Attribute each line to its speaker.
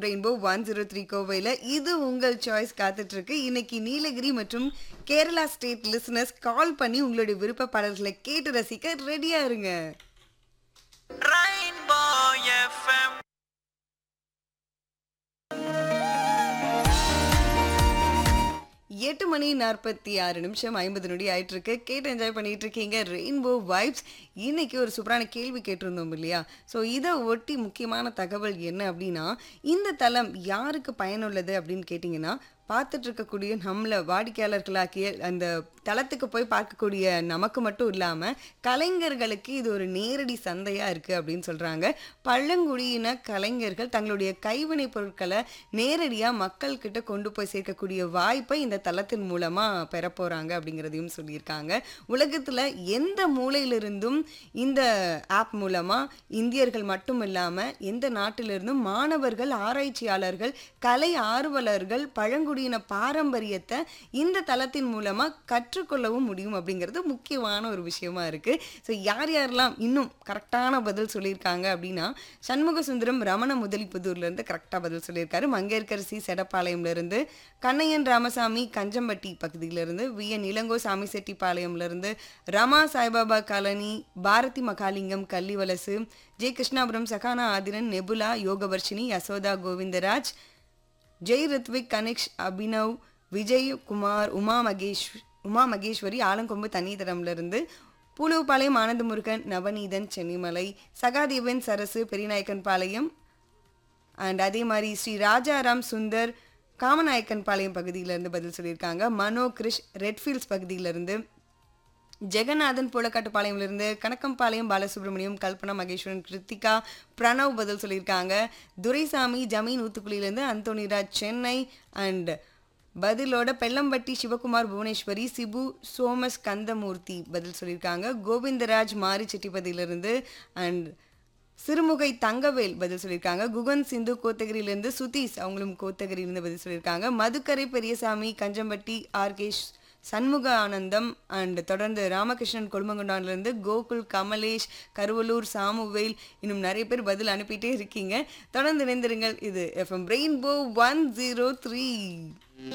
Speaker 1: Rainbow one zero three கோவையில் இது உங்கள் சாய்ஸ் காத்துட்டு இருக்கு இன்னைக்கு நீலகிரி மற்றும் கேரளா ஸ்டேட் லிசனர்ஸ் கால் பண்ணி உங்களுடைய விருப்ப பாடல்களை கேட்டு ரசிக்க ரெடியா இருங்க
Speaker 2: Rainbow FM.
Speaker 1: எட்டு மணி நாற்பத்தி ஆறு நிமிஷம் ஐம்பது நொடி ஆயிட்டு இருக்கு கேட்டு என்ஜாய் பண்ணிட்டு இருக்கீங்க ரெயின்போ வைப்ஸ் இன்னைக்கு ஒரு சூப்பரான கேள்வி கேட்டிருந்தோம் இல்லையா ஸோ இதை ஒட்டி முக்கியமான தகவல் என்ன அப்படின்னா இந்த தளம் யாருக்கு பயனுள்ளது அப்படின்னு கேட்டிங்கன்னா பார்த்துட்டு இருக்கக்கூடிய நம்மளை வாடிக்கையாளர்களாக்கிய அந்த தளத்துக்கு போய் பார்க்கக்கூடிய நமக்கு மட்டும் இல்லாமல் கலைஞர்களுக்கு இது ஒரு நேரடி சந்தையாக இருக்குது அப்படின்னு சொல்கிறாங்க பழங்குடியின கலைஞர்கள் தங்களுடைய கைவினை பொருட்களை நேரடியாக மக்கள்கிட்ட கொண்டு போய் சேர்க்கக்கூடிய வாய்ப்பை இந்த தளத்தின் மூலமாக பெற போகிறாங்க அப்படிங்கிறதையும் சொல்லியிருக்காங்க உலகத்தில் எந்த மூலையிலிருந்தும் இந்த ஆப் மூலமாக இந்தியர்கள் மட்டும் இல்லாமல் எந்த நாட்டிலிருந்தும் மாணவர்கள் ஆராய்ச்சியாளர்கள் கலை ஆர்வலர்கள் பழங்குடியின பாரம்பரியத்தை இந்த தளத்தின் மூலமாக கற்றுக்கொள்ளவும் முடியும் அப்படிங்கிறது முக்கியமான ஒரு விஷயமா இருக்கு ஸோ யார் யாரெல்லாம் இன்னும் கரெக்டான பதில் சொல்லியிருக்காங்க அப்படின்னா சண்முக சுந்தரம் ரமண முதலிப்புதூர்ல இருந்து கரெக்டாக பதில் சொல்லியிருக்காரு மங்கேற்கரசி செடப்பாளையம்ல இருந்து கண்ணையன் ராமசாமி கஞ்சம்பட்டி பகுதியில இருந்து வி என் இளங்கோ சாமி செட்டிப்பாளையம்ல இருந்து ரமா சாய்பாபா காலனி பாரதி மகாலிங்கம் கள்ளிவலசு ஜெய் கிருஷ்ணாபுரம் சகானா ஆதிரன் நெபுலா யோகவர்ஷினி யசோதா கோவிந்தராஜ் ஜெய் ரித்விக் கனிஷ் அபினவ் விஜய் குமார் உமா மகேஷ் உமா மகேஸ்வரி ஆலங்கொம்பு தண்ணீதரம்ல இருந்து பூலுவப்பாளையம் ஆனந்த முருகன் நவநீதன் சென்னிமலை சகாதேவன் சரசு பெரியநாயக்கன் பாளையம் அண்ட் அதே மாதிரி ஸ்ரீ ராஜாராம் சுந்தர் காமநாயக்கன் பாளையம் பகுதியிலேருந்து பதில் சொல்லியிருக்காங்க மனோ கிரிஷ் ரெட்ஃபீல்ட்ஸ் பகுதியிலேருந்து ஜெகநாதன் பூலக்காட்டுப்பாளையம்லேருந்து கணக்கம்பாளையம் பாலசுப்ரமணியம் கல்பனா மகேஸ்வரன் கிருத்திகா பிரணவ் பதில் சொல்லியிருக்காங்க துரைசாமி ஜமீன் ஊத்துக்குழியிலேருந்து அந்தோனிராஜ் சென்னை அண்ட் பதிலோட பெல்லம்பட்டி சிவகுமார் புவனேஸ்வரி சிபு சோமஸ் கந்தமூர்த்தி பதில் சொல்லியிருக்காங்க கோவிந்தராஜ் மாரி செட்டிப்பதியிலிருந்து அண்ட் சிறுமுகை தங்கவேல் பதில் சொல்லியிருக்காங்க குகன் சிந்து கோத்தகிரியிலேருந்து சுதீஷ் அவங்களும் கோத்தகிரியிலேருந்து பதில் சொல்லியிருக்காங்க மதுக்கரை பெரியசாமி கஞ்சம்பட்டி ஆர்கேஷ் சண்முக ஆனந்தம் அண்ட் தொடர்ந்து ராமகிருஷ்ணன் கொழுமங்குண்டான்லேருந்து கோகுல் கமலேஷ் கருவலூர் சாமுவேல் இன்னும் நிறைய பேர் பதில் அனுப்பிட்டே இருக்கீங்க தொடர்ந்து இணைந்திருங்கள் இது FM rainbow one zero three